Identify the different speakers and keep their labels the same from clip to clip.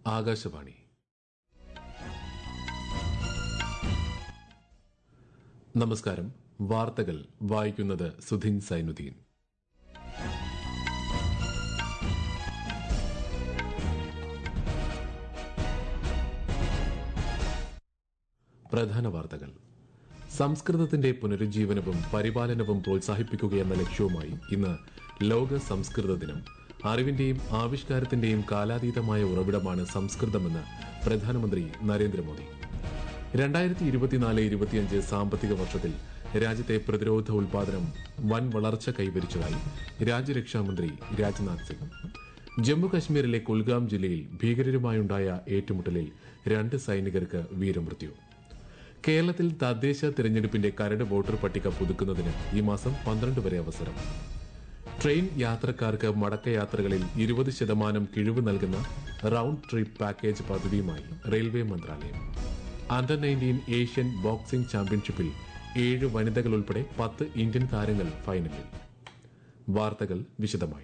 Speaker 1: ആകാശവാണി നമസ്കാരം വാർത്തകൾ വായിക്കുന്നത് സുധിൻ സൈനുദ്ദീൻ പ്രധാന വാർത്തകൾ സംസ്കൃതത്തിന്റെ പുനരുജ്ജീവനവും പരിപാലനവും പ്രോത്സാഹിപ്പിക്കുകയെന്ന ലക്ഷ്യവുമായി ഇന്ന് ലോക സംസ്കൃത ദിനം അറിവിന്റെയും ആവിഷ്കാരത്തിന്റെയും കാലാതീതമായ ഉറവിടമാണ് സംസ്കൃതമെന്ന് പ്രധാനമന്ത്രി നരേന്ദ്രമോദി രണ്ടായിരത്തി ഇരുപത്തിനാല് ഇരുപത്തിയഞ്ച് സാമ്പത്തിക വർഷത്തിൽ രാജ്യത്തെ പ്രതിരോധ ഉൽപാദനം വൻ വളർച്ച കൈവരിച്ചതായി രാജ്യരക്ഷാമന്ത്രി രാജ്നാഥ് സിംഗ് ജമ്മു കശ്മീരിലെ കുൽഗാം ജില്ലയിൽ ഭീകരരുമായുണ്ടായ ഏറ്റുമുട്ടലിൽ രണ്ട് സൈനികർക്ക് വീരമൃത്യു കേരളത്തിൽ തദ്ദേശ തിരഞ്ഞെടുപ്പിന്റെ കരട് വോട്ടർ പട്ടിക പുതുക്കുന്നതിന് ഈ മാസം പന്ത്രണ്ട് വരെ അവസരം ട്രെയിൻ യാത്രക്കാർക്ക് മടക്കയാത്രകളിൽ ഇരുപത് ശതമാനം കിഴിവ് നൽകുന്ന റൌണ്ട് ട്രിപ്പ് പാക്കേജ് പദ്ധതിയുമായി റെയിൽവേ മന്ത്രാലയം അണ്ടർ നയൻറ്റീൻ ഏഷ്യൻ ബോക്സിംഗ് ചാമ്പ്യൻഷിപ്പിൽ ഏഴ് വനിതകൾ ഉൾപ്പെടെ പത്ത് ഇന്ത്യൻ താരങ്ങൾ ഫൈനലിൽ വാർത്തകൾ വിശദമായി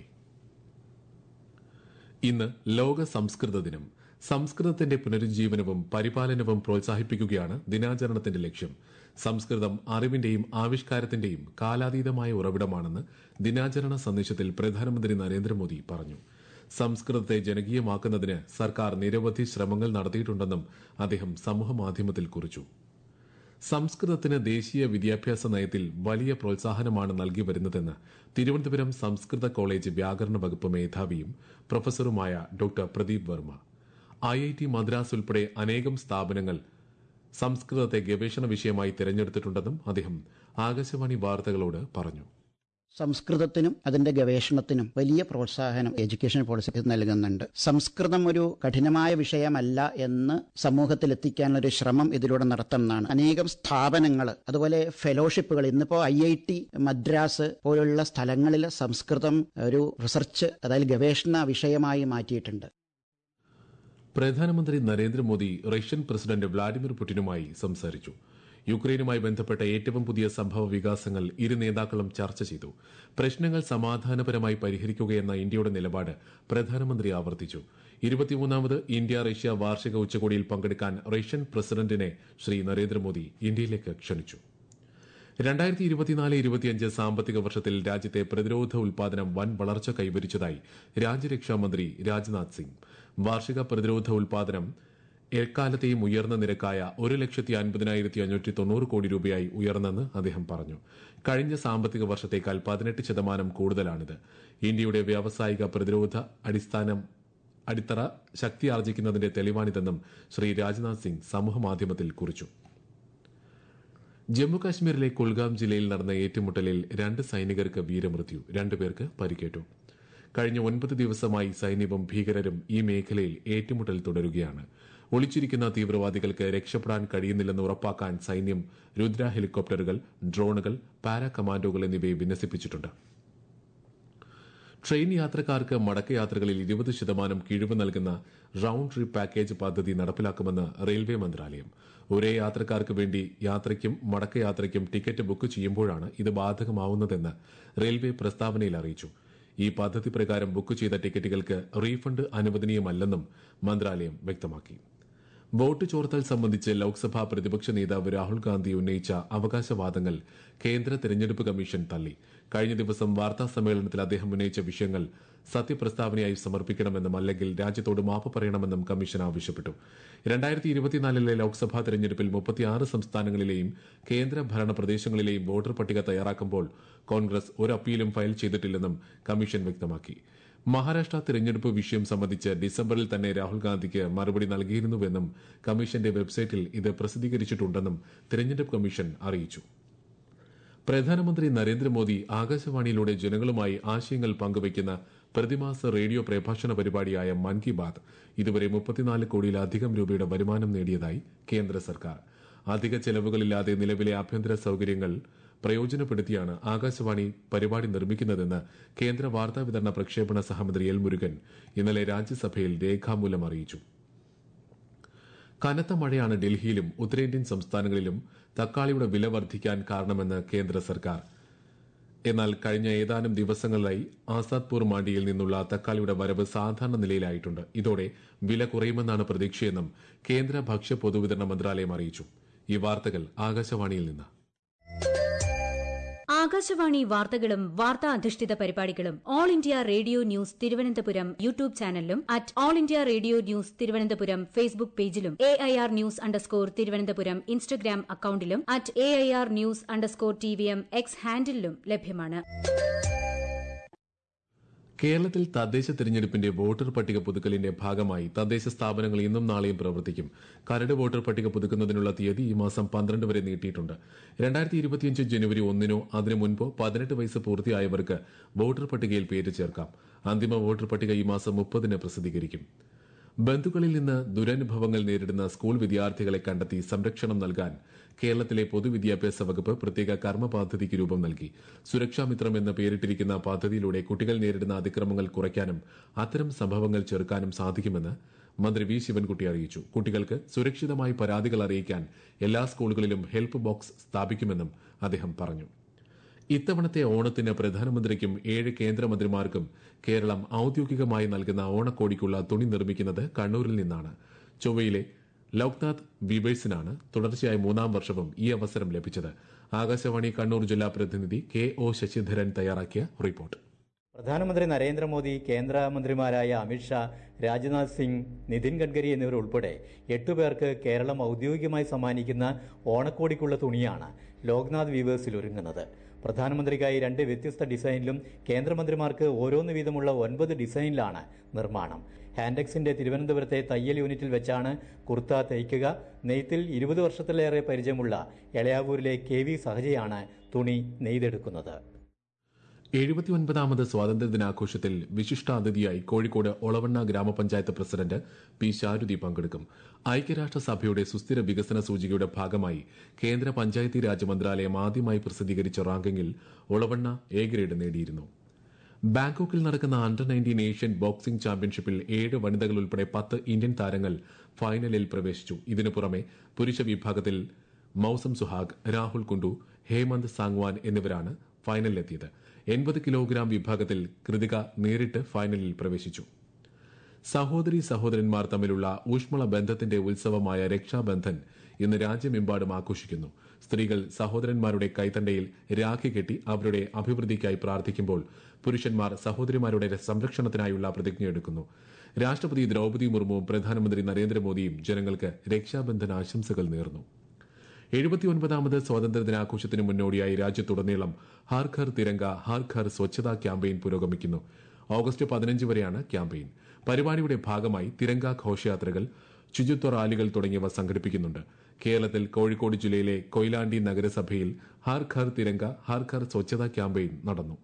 Speaker 1: ഇന്ന് ലോക സംസ്കൃത ദിനം സംസ്കൃതത്തിന്റെ പുനരുജ്ജീവനവും പരിപാലനവും പ്രോത്സാഹിപ്പിക്കുകയാണ് ദിനാചരണത്തിന്റെ ലക്ഷ്യം സംസ്കൃതം അറിവിന്റെയും ആവിഷ്കാരത്തിന്റെയും കാലാതീതമായ ഉറവിടമാണെന്ന് ദിനാചരണ സന്ദേശത്തിൽ പ്രധാനമന്ത്രി നരേന്ദ്രമോദി പറഞ്ഞു സംസ്കൃതത്തെ ജനകീയമാക്കുന്നതിന് സർക്കാർ നിരവധി ശ്രമങ്ങൾ നടത്തിയിട്ടുണ്ടെന്നും അദ്ദേഹം സമൂഹമാധ്യമത്തിൽ കുറിച്ചു സംസ്കൃതത്തിന് ദേശീയ വിദ്യാഭ്യാസ നയത്തിൽ വലിയ പ്രോത്സാഹനമാണ് നൽകി വരുന്നതെന്ന് തിരുവനന്തപുരം സംസ്കൃത കോളേജ് വ്യാകരണ വകുപ്പ് മേധാവിയും പ്രൊഫസറുമായ doctor Pradeep Varma I I T Madras ഉൾപ്പെടെ അനേകം സ്ഥാപനങ്ങൾ സംസ്കൃതത്തെ ഗവേഷണ വിഷയമായി തിരഞ്ഞെടുത്തിട്ടുണ്ടെന്നും അദ്ദേഹം ആകാശവാണി വാർത്തകളോട് പറഞ്ഞു
Speaker 2: സംസ്കൃതത്തിനും അതിന്റെ ഗവേഷണത്തിനും വലിയ പ്രോത്സാഹനം എഡ്യൂക്കേഷൻ പോളിസി നൽകുന്നുണ്ട് സംസ്കൃതം ഒരു കഠിനമായ വിഷയമല്ല എന്ന് സമൂഹത്തിൽ എത്തിക്കാനുള്ള ഒരു ശ്രമം ഇതിലൂടെ നടത്തുന്നതാണ് അനേകം സ്ഥാപനങ്ങൾ അതുപോലെ ഫെലോഷിപ്പുകൾ ഇന്നിപ്പോ ഐ ഐ ടി മദ്രാസ് പോലുള്ള സ്ഥലങ്ങളിൽ സംസ്കൃതം ഒരു റിസർച്ച് അതായത് ഗവേഷണ വിഷയമായി മാറ്റിയിട്ടുണ്ട്
Speaker 1: പ്രധാനമന്ത്രി നരേന്ദ്രമോദി റഷ്യൻ പ്രസിഡന്റ് വ്ളാഡിമിർ പുടിനുമായി സംസാരിച്ചു യുക്രൈനുമായി ബന്ധപ്പെട്ട ഏറ്റവും പുതിയ സംഭവ വികാസങ്ങൾ ഇരു നേതാക്കളും ചർച്ച ചെയ്തു പ്രശ്നങ്ങൾ സമാധാനപരമായി പരിഹരിക്കുകയെന്ന ഇന്ത്യയുടെ നിലപാട് പ്രധാനമന്ത്രി ആവർത്തിച്ചു ഇരുപത്തിമൂന്നാമത് ഇന്ത്യ റഷ്യ വാർഷിക ഉച്ചകോടിയിൽ പങ്കെടുക്കാൻ റഷ്യൻ പ്രസിഡന്റിനെ ശ്രീ നരേന്ദ്രമോദി ഇന്ത്യയിലേക്ക് ക്ഷണിച്ചു രണ്ടായിരത്തി ഇരുപത്തിനാല് ഇരുപത്തിയഞ്ച് സാമ്പത്തിക വർഷത്തിൽ രാജ്യത്തെ പ്രതിരോധ ഉൽപാദനം വൻ വളർച്ച കൈവരിച്ചതായി രാജ്യരക്ഷാമന്ത്രി രാജ്നാഥ് സിംഗ് വാർഷിക പ്രതിരോധ ഉൽപാദനം എക്കാലത്തെയും ഉയർന്ന നിരക്കായ ഒരു ലക്ഷത്തി അൻപതിനായിരത്തി അഞ്ഞൂറ്റി തൊണ്ണൂറ് കോടി രൂപയായി ഉയർന്നെന്ന് അദ്ദേഹം പറഞ്ഞു കഴിഞ്ഞ സാമ്പത്തിക വർഷത്തേക്കാൾ പതിനെട്ട് ശതമാനം കൂടുതലാണിത് ഇന്ത്യയുടെ വ്യാവസായിക പ്രതിരോധ അടിസ്ഥാനം അടിത്തറ ശക്തിയാർജിക്കുന്നതിന്റെ തെളിവാണിതെന്നും ശ്രീ രാജ്നാഥ് സിംഗ് സമൂഹമാധ്യമത്തിൽ കുറിച്ചു ജമ്മുകാശ്മീരിലെ കുൽഗാം ജില്ലയിൽ നടന്ന ഏറ്റുമുട്ടലിൽ രണ്ട് സൈനികർക്ക് വീരമൃത്യു രണ്ടുപേർക്ക് പരിക്കേറ്റു കഴിഞ്ഞ ഒൻപത് ദിവസമായി സൈന്യവും ഭീകരരും ഈ മേഖലയിൽ ഏറ്റുമുട്ടൽ തുടരുകയാണ് ഒളിച്ചിരിക്കുന്ന തീവ്രവാദികൾക്ക് രക്ഷപ്പെടാൻ കഴിയുന്നില്ലെന്ന് ഉറപ്പാക്കാൻ സൈന്യം രുദ്ര ഹെലികോപ്റ്ററുകൾ ഡ്രോണുകൾ പാരാ കമാൻഡോകൾ എന്നിവയെ വിന്യസിപ്പിച്ചിട്ടുണ്ട് ട്രെയിൻ യാത്രക്കാർക്ക് മടക്കയാത്രകളിൽ ഇരുപത് ശതമാനം കിഴിവ് നൽകുന്ന റൌണ്ട് ട്രിപ്പ് പാക്കേജ് പദ്ധതി നടപ്പിലാക്കുമെന്ന് റെയിൽവേ മന്ത്രാലയം ഒരേ യാത്രക്കാർക്ക് വേണ്ടി യാത്രയ്ക്കും മടക്കയാത്രയ്ക്കും ടിക്കറ്റ് ബുക്ക് ചെയ്യുമ്പോഴാണ് ഇത് ബാധകമാവുന്നതെന്ന് റെയിൽവേ പ്രസ്താവനയിൽ അറിയിച്ചു ഈ പദ്ധതി പ്രകാരം ബുക്ക് ചെയ്ത ടിക്കറ്റുകൾക്ക് റീഫണ്ട് അനുവദനീയമല്ലെന്നും മന്ത്രാലയം വ്യക്തമാക്കി വോട്ട് ചോർത്തൽ സംബന്ധിച്ച് ലോക്സഭാ പ്രതിപക്ഷ നേതാവ് രാഹുൽ ഗാന്ധി ഉന്നയിച്ച അവകാശവാദങ്ങൾ കേന്ദ്ര തെരഞ്ഞെടുപ്പ് കമ്മീഷൻ തള്ളി കഴിഞ്ഞ ദിവസം വാർത്താ സമ്മേളനത്തിൽ അദ്ദേഹം ഉന്നയിച്ച വിഷയങ്ങൾ സത്യപ്രസ്താവനയായി സമർപ്പിക്കണമെന്നും അല്ലെങ്കിൽ രാജ്യത്തോട് മാപ്പ് പറയണമെന്നും കമ്മീഷൻ ആവശ്യപ്പെട്ടു രണ്ടായിരത്തി ഇരുപത്തിനാലിലെ ലോക്സഭാ തെരഞ്ഞെടുപ്പിൽ മുപ്പത്തിയാറ് സംസ്ഥാനങ്ങളിലെയും കേന്ദ്ര ഭരണ പ്രദേശങ്ങളിലെയും വോട്ടർ പട്ടിക തയ്യാറാക്കുമ്പോൾ കോൺഗ്രസ് ഒരു അപ്പീലും ഫയൽ ചെയ്തിട്ടില്ലെന്നും കമ്മീഷൻ വ്യക്തമാക്കി മഹാരാഷ്ട്ര തിരഞ്ഞെടുപ്പ് വിഷയം സംബന്ധിച്ച് ഡിസംബറിൽ തന്നെ രാഹുൽ ഗാന്ധിക്ക് മറുപടി നൽകിയിരുന്നുവെന്നും കമ്മീഷന്റെ വെബ്സൈറ്റിൽ ഇത് പ്രസിദ്ധീകരിച്ചിട്ടുണ്ടെന്നും തിരഞ്ഞെടുപ്പ് കമ്മീഷൻ അറിയിച്ചു പ്രധാനമന്ത്രി നരേന്ദ്രമോദി ആകാശവാണിയിലൂടെ ജനങ്ങളുമായി ആശയങ്ങൾ പങ്കുവയ്ക്കുന്ന പ്രതിമാസ റേഡിയോ പ്രഭാഷണ പരിപാടിയായ മൻ കി ബാത് ഇതുവരെ മുപ്പത്തിനാല് കോടിയിലധികം രൂപയുടെ വരുമാനം നേടിയതായി കേന്ദ്ര സർക്കാർ അധിക ചെലവുകളില്ലാതെ നിലവിലെ ആഭ്യന്തര സൌകര്യങ്ങൾ പ്രയോജനപ്പെടുത്തിയാണ് ആകാശവാണി പരിപാടി നിർമ്മിക്കുന്നതെന്ന് കേന്ദ്ര വാർത്താ വിതരണ പ്രക്ഷേപണ സഹമന്ത്രി എൽ മുരുകൻ ഇന്നലെ രാജ്യസഭയിൽ രേഖാമൂലം അറിയിച്ചു കനത്ത മഴയാണ് ഡൽഹിയിലും ഉത്തരേന്ത്യൻ സംസ്ഥാനങ്ങളിലും തക്കാളിയുടെ വില വർദ്ധിക്കാൻ കാരണമെന്ന് കേന്ദ്ര സർക്കാർ എന്നാൽ കഴിഞ്ഞ ഏതാനും ദിവസങ്ങളിലായി ആസാദ്പൂർ മാണ്ടിയിൽ നിന്നുള്ള തക്കാളിയുടെ വരവ് സാധാരണ നിലയിലായിട്ടുണ്ട് ഇതോടെ വില കുറയുമെന്നാണ് പ്രതീക്ഷയെന്നും കേന്ദ്ര ഭക്ഷ്യ പൊതുവിതരണ മന്ത്രാലയം അറിയിച്ചു ഈ വാർത്തകൾ ആകാശവാണിയിൽ നിന്ന്
Speaker 3: ആകാശവാണി വാർത്തകളും വാർത്താ അധിഷ്ഠിത പരിപാടികളും all India radio news Thiruvananthapuram YouTube ചാനലിലും at all India radio news Thiruvananthapuram Facebook പേജിലും A I R news underscore Thiruvananthapuram Instagram അക്കൌണ്ടിലും at A I R news underscore T V M X ഹാൻഡിലും ലഭ്യമാണ്
Speaker 1: കേരളത്തിൽ തദ്ദേശ തെരഞ്ഞെടുപ്പിന്റെ വോട്ടർ പട്ടിക പുതുക്കലിന്റെ ഭാഗമായി തദ്ദേശ സ്ഥാപനങ്ങൾ ഇന്നും നാളെയും പ്രവർത്തിക്കും കരട് വോട്ടർ പട്ടിക പുതുക്കുന്നതിനുള്ള തീയതി ഈ മാസം പന്ത്രണ്ട് വരെ നീട്ടിയിട്ടുണ്ട് രണ്ടായിരത്തി ഇരുപത്തിയഞ്ച് ജനുവരി ഒന്നിനോ അതിനു മുൻപോ പതിനെട്ട് വയസ്സ് പൂർത്തിയായവർക്ക് വോട്ടർ പട്ടികയിൽ പേര് ചേർക്കാം അന്തിമ വോട്ടർ പട്ടിക ഈ മാസം മുപ്പതിന് പ്രസിദ്ധീകരിക്കും ബന്ധുക്കളിൽ നിന്ന് ദുരനുഭവങ്ങൾ നേരിടുന്ന സ്കൂൾ വിദ്യാർത്ഥികളെ കണ്ടെത്തി സംരക്ഷണം നൽകാൻ കേരളത്തിലെ പൊതുവിദ്യാഭ്യാസ വകുപ്പ് പ്രത്യേക കർമ്മ പദ്ധതിക്ക് രൂപം നൽകി സുരക്ഷാമിത്രം എന്ന് പേരിട്ടിരിക്കുന്ന പദ്ധതിയിലൂടെ കുട്ടികൾ നേരിടുന്ന അതിക്രമങ്ങൾ കുറയ്ക്കാനും അത്തരം സംഭവങ്ങൾ ചെറുക്കാനും സാധിക്കുമെന്ന് മന്ത്രി വി ശിവൻകുട്ടി അറിയിച്ചു കുട്ടികൾക്ക് സുരക്ഷിതമായി പരാതികൾ അറിയിക്കാൻ എല്ലാ സ്കൂളുകളിലും ഹെൽപ്പ് ബോക്സ് സ്ഥാപിക്കുമെന്നും അദ്ദേഹം പറഞ്ഞു ഇത്തവണത്തെ ഓണത്തിന് പ്രധാനമന്ത്രിക്കും ഏഴ് കേന്ദ്രമന്ത്രിമാർക്കും കേരളം ഔദ്യോഗികമായി നൽകുന്ന ഓണക്കോടിക്കുള്ള തുണി നിർമ്മിക്കുന്നത് കണ്ണൂരിൽ നിന്നാണ് ചൊവ്വയിലെ ലോക്നാഥ് വീവേഴ്സിനാണ് തുടർച്ചയായ മൂന്നാം വർഷവും ഈ അവസരം ലഭിച്ചത് ആകാശവാണി കണ്ണൂർ ജില്ലാ പ്രതിനിധി കെ ഒ ശശിധരൻ തയ്യാറാക്കിയ റിപ്പോർട്ട്
Speaker 4: പ്രധാനമന്ത്രി നരേന്ദ്രമോദി കേന്ദ്രമന്ത്രിമാരായ അമിത്ഷാ രാജ്നാഥ് സിംഗ് നിതിൻ ഗഡ്കരി എന്നിവർ ഉൾപ്പെടെ എട്ടു പേർക്ക് കേരളം ഔദ്യോഗികമായി സമ്മാനിക്കുന്ന ഓണക്കോടിക്കുള്ള തുണിയാണ് ലോക്നാഥ് വീവേഴ്സിൽ ഒരുങ്ങുന്നത് പ്രധാനമന്ത്രിക്കായി രണ്ട് വ്യത്യസ്ത ഡിസൈനിലും കേന്ദ്രമന്ത്രിമാർക്ക് ഓരോന്ന് വീതമുള്ള ഒൻപത് ഡിസൈനിലാണ് നിർമ്മാണം ഹാൻഡെക്സിന്റെ തിരുവനന്തപുരത്തെ തയ്യൽ യൂണിറ്റിൽ വെച്ചാണ് കുർത്ത തയ്ക്കുക നെയ്ത്തിൽ ഇരുപത് വർഷത്തിലേറെ പരിചയമുള്ള എളയാവൂരിലെ കെ വി സഹജയാണ് തുണി നെയ്തെടുക്കുന്നത്
Speaker 1: എഴുപത്തിയൊൻപതാമത് സ്വാതന്ത്ര്യദിനാഘോഷത്തിൽ വിശിഷ്ടാതിഥിയായി കോഴിക്കോട് ഒളവണ്ണ ഗ്രാമപഞ്ചായത്ത് പ്രസിഡന്റ് പി ശാരുതി പങ്കെടുക്കും ഐക്യരാഷ്ട്രസഭയുടെ സുസ്ഥിര വികസന സൂചികയുടെ ഭാഗമായി കേന്ദ്ര പഞ്ചായത്തി രാജ് മന്ത്രാലയം ആദ്യമായി പ്രസിദ്ധീകരിച്ച റാങ്കിങ്ങിൽ ഒളവണ്ണ എ ഗ്രേഡ് നേടിയിരുന്നു ബാങ്കോക്കിൽ നടക്കുന്ന അണ്ടർ നയൻറ്റീൻ ഏഷ്യൻ ബോക്സിംഗ് ചാമ്പ്യൻഷിപ്പിൽ ഏഴ് വനിതകൾ ഉൾപ്പെടെ പത്ത് ഇന്ത്യൻ താരങ്ങൾ ഫൈനലിൽ പ്രവേശിച്ചു ഇതിനു പുറമെ പുരുഷ വിഭാഗത്തിൽ മൌസം സുഹാഗ് രാഹുൽ കുണ്ടു ഹേമന്ത് സാങ്വാൻ എന്നിവരാണ് ഫൈനലിലെത്തിയത് എൺപത് കിലോഗ്രാം വിഭാഗത്തിൽ കൃതിക നേരിട്ട് ഫൈനലിൽ പ്രവേശിച്ചു സഹോദരി സഹോദരന്മാർ തമ്മിലുള്ള ഊഷ്മള ബന്ധത്തിന്റെ ഉത്സവമായ രക്ഷാബന്ധൻ ഇന്ന് രാജ്യമെമ്പാടും ആഘോഷിക്കുന്നു സ്ത്രീകൾ സഹോദരന്മാരുടെ കൈത്തണ്ടയിൽ രാഖി കെട്ടി അവരുടെ അഭിവൃദ്ധിക്കായി പ്രാർത്ഥിക്കുമ്പോൾ പുരുഷന്മാർ സഹോദരിമാരുടെ സംരക്ഷണത്തിനായുള്ള പ്രതിജ്ഞയെടുക്കുന്നു രാഷ്ട്രപതി ദ്രൌപദി മുർമുവും പ്രധാനമന്ത്രി നരേന്ദ്രമോദിയും ജനങ്ങൾക്ക് രക്ഷാബന്ധൻ ആശംസകൾ നേർന്നു എഴുപത്തിയൊൻപതാമത് സ്വാതന്ത്ര്യദിനാഘോഷത്തിന് മുന്നോടിയായി രാജ്യത്തുടനീളം ഹർ ഘർ തിരങ്ക ഹർ ഘർ സ്വച്ഛതാ ക്യാമ്പയിൻ പുരോഗമിക്കുന്നു ഓഗസ്റ്റ് പതിനഞ്ച് വരെയാണ് ക്യാമ്പയിൻ പരിപാടിയുടെ ഭാഗമായി തിരങ്ക ഘോഷയാത്രകൾ ശുചിത്വ റാലികൾ തുടങ്ങിയവ സംഘടിപ്പിക്കുന്നുണ്ട് കേരളത്തിൽ കോഴിക്കോട് ജില്ലയിലെ കൊയിലാണ്ടി നഗരസഭയിൽ ഹർ ഘർ തിരങ്ക ഹർ ഘർ സ്വച്ഛതാ ക്യാമ്പയിൻ നടന്നു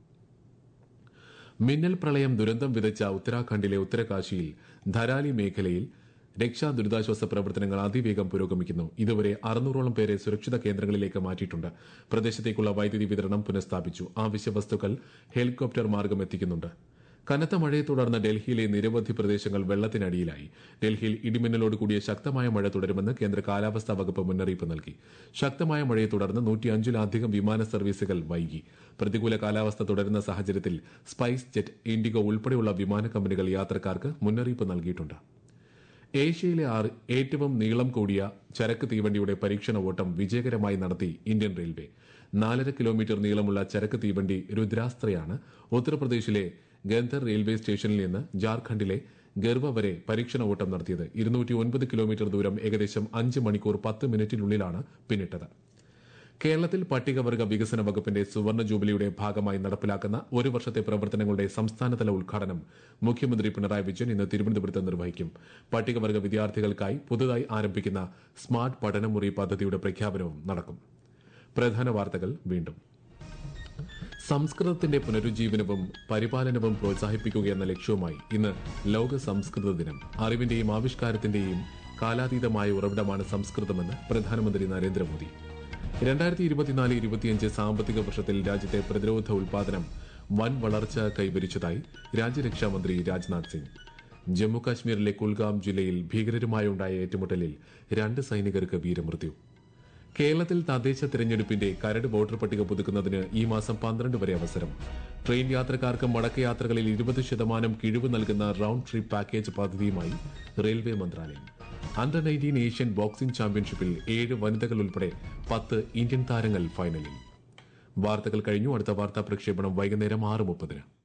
Speaker 1: മിന്നൽ പ്രളയം ദുരന്തം വിതച്ച ഉത്തരാഖണ്ഡിലെ ഉത്തരകാശിയിൽ ധരാലി മേഖലയിൽ രക്ഷാ ദുരിതാശ്വാസ പ്രവർത്തനങ്ങൾ അതിവേഗം പുരോഗമിക്കുന്നു ഇതുവരെ അറുന്നൂറോളം പേരെ സുരക്ഷിത കേന്ദ്രങ്ങളിലേക്ക് മാറ്റിയിട്ടുണ്ട് പ്രദേശത്തേക്കുള്ള വൈദ്യുതി വിതരണം പുനഃസ്ഥാപിച്ചു ആവശ്യ വസ്തുക്കൾ ഹെലികോപ്റ്റർ മാർഗം എത്തിക്കുന്നുണ്ട് കനത്ത മഴയെ തുടർന്ന് ഡൽഹിയിലെ നിരവധി പ്രദേശങ്ങൾ വെള്ളത്തിനടിയിലായി ഡൽഹിയിൽ ഇടിമിന്നലോട് കൂടിയ ശക്തമായ മഴ തുടരുമെന്ന് കേന്ദ്ര കാലാവസ്ഥാ വകുപ്പ് മുന്നറിയിപ്പ് നൽകി ശക്തമായ മഴയെ തുടർന്ന് നൂറ്റിയഞ്ചിലധികം വിമാന സർവീസുകൾ വൈകി പ്രതികൂല കാലാവസ്ഥ തുടരുന്ന സാഹചര്യത്തിൽ സ്പൈസ് ജെറ്റ് ഇൻഡിഗോ ഉൾപ്പെടെയുള്ള വിമാന കമ്പനികൾ യാത്രക്കാർക്ക് മുന്നറിയിപ്പ് നൽകിയിട്ടുണ്ട് ഏഷ്യയിലെ ആറ് ഏറ്റവും നീളം കൂടിയ ചരക്ക് തീവണ്ടിയുടെ പരീക്ഷണ ഓട്ടം വിജയകരമായി നടത്തി ഇന്ത്യൻ റെയിൽവേ നാലര കിലോമീറ്റർ നീളമുള്ള ചരക്ക് തീവണ്ടി രുദ്രാസ്ത്രയാണ് ഉത്തർപ്രദേശിലെ ഗന്ധർ റെയിൽവേ സ്റ്റേഷനിൽ നിന്ന് ജാർഖണ്ഡിലെ ഗർവ വരെ പരീക്ഷണ ഓട്ടം നടത്തിയത് ഇരുന്നൂറ്റി ഒൻപത് കിലോമീറ്റർ ദൂരം ഏകദേശം അഞ്ച് മണിക്കൂർ പത്ത് മിനിറ്റിനുള്ളിലാണ് പിന്നിട്ടത് കേരളത്തിൽ പട്ടികവർഗ വികസന വകുപ്പിന്റെ സുവർണ ജൂബിലിയുടെ ഭാഗമായി നടപ്പിലാക്കുന്ന ഒരു വർഷത്തെ പ്രവർത്തനങ്ങളുടെ സംസ്ഥാനതല ഉദ്ഘാടനം മുഖ്യമന്ത്രി പിണറായി വിജയൻ ഇന്ന് തിരുവനന്തപുരത്ത് നിർവഹിക്കും പട്ടികവർഗ വിദ്യാർത്ഥികൾക്കായി പുതുതായി ആരംഭിക്കുന്ന സ്മാർട്ട് പഠനമുറി പദ്ധതിയുടെ പ്രഖ്യാപനവും നടക്കും പ്രധാന വാർത്തകൾ വീണ്ടും സംസ്കൃതത്തിന്റെ പുനരുജ്ജീവനവും പരിപാലനവും പ്രോത്സാഹിപ്പിക്കുക എന്ന ലക്ഷ്യവുമായി ഇന്ന് ലോക സംസ്കൃത ദിനം അറിവിന്റെയും ആവിഷ്കാരത്തിന്റെയും കാലാതീതമായ ഉറവിടമാണ് സംസ്കൃതമെന്ന് പ്രധാനമന്ത്രി നരേന്ദ്രമോദി രണ്ടായിരത്തി ഇരുപത്തിനാല് ഇരുപത്തിയഞ്ച് സാമ്പത്തിക വർഷത്തിൽ രാജ്യത്തെ പ്രതിരോധ ഉൽപാദനം വൻ വളർച്ച കൈവരിച്ചതായി രാജ്യരക്ഷാമന്ത്രി രാജ്നാഥ് സിംഗ് ജമ്മു കാശ്മീരിലെ കുൽഗാം ജില്ലയിൽ ഭീകരരുമായുണ്ടായ ഏറ്റുമുട്ടലിൽ രണ്ട് സൈനികർക്ക് വീരമൃത്യു കേരളത്തിൽ തദ്ദേശ തിരഞ്ഞെടുപ്പിന്റെ കരട് വോട്ടർ പട്ടിക പുതുക്കുന്നതിന് ഈ മാസം പന്ത്രണ്ട് വരെ അവസരം ട്രെയിൻ യാത്രക്കാർക്ക് മടക്കയാത്രകളിൽ ഇരുപത് ശതമാനം കിഴിവ് നൽകുന്ന റൌണ്ട് ട്രിപ്പ് പാക്കേജ് പദ്ധതിയുമായി റെയിൽവേ മന്ത്രാലയം അണ്ടർ നയൻറ്റീൻ ഏഷ്യൻ ബോക്സിംഗ് ചാമ്പ്യൻഷിപ്പിൽ ഏഴ് വനിതകൾ ഉൾപ്പെടെ പത്ത് ഇന്ത്യൻ താരങ്ങൾ ഫൈനലിൽ വാർത്തകൾ കഴിഞ്ഞു അടുത്ത വാർത്താ പ്രക്ഷേപണം വൈകുന്നേരം ആറ് മുപ്പതിന്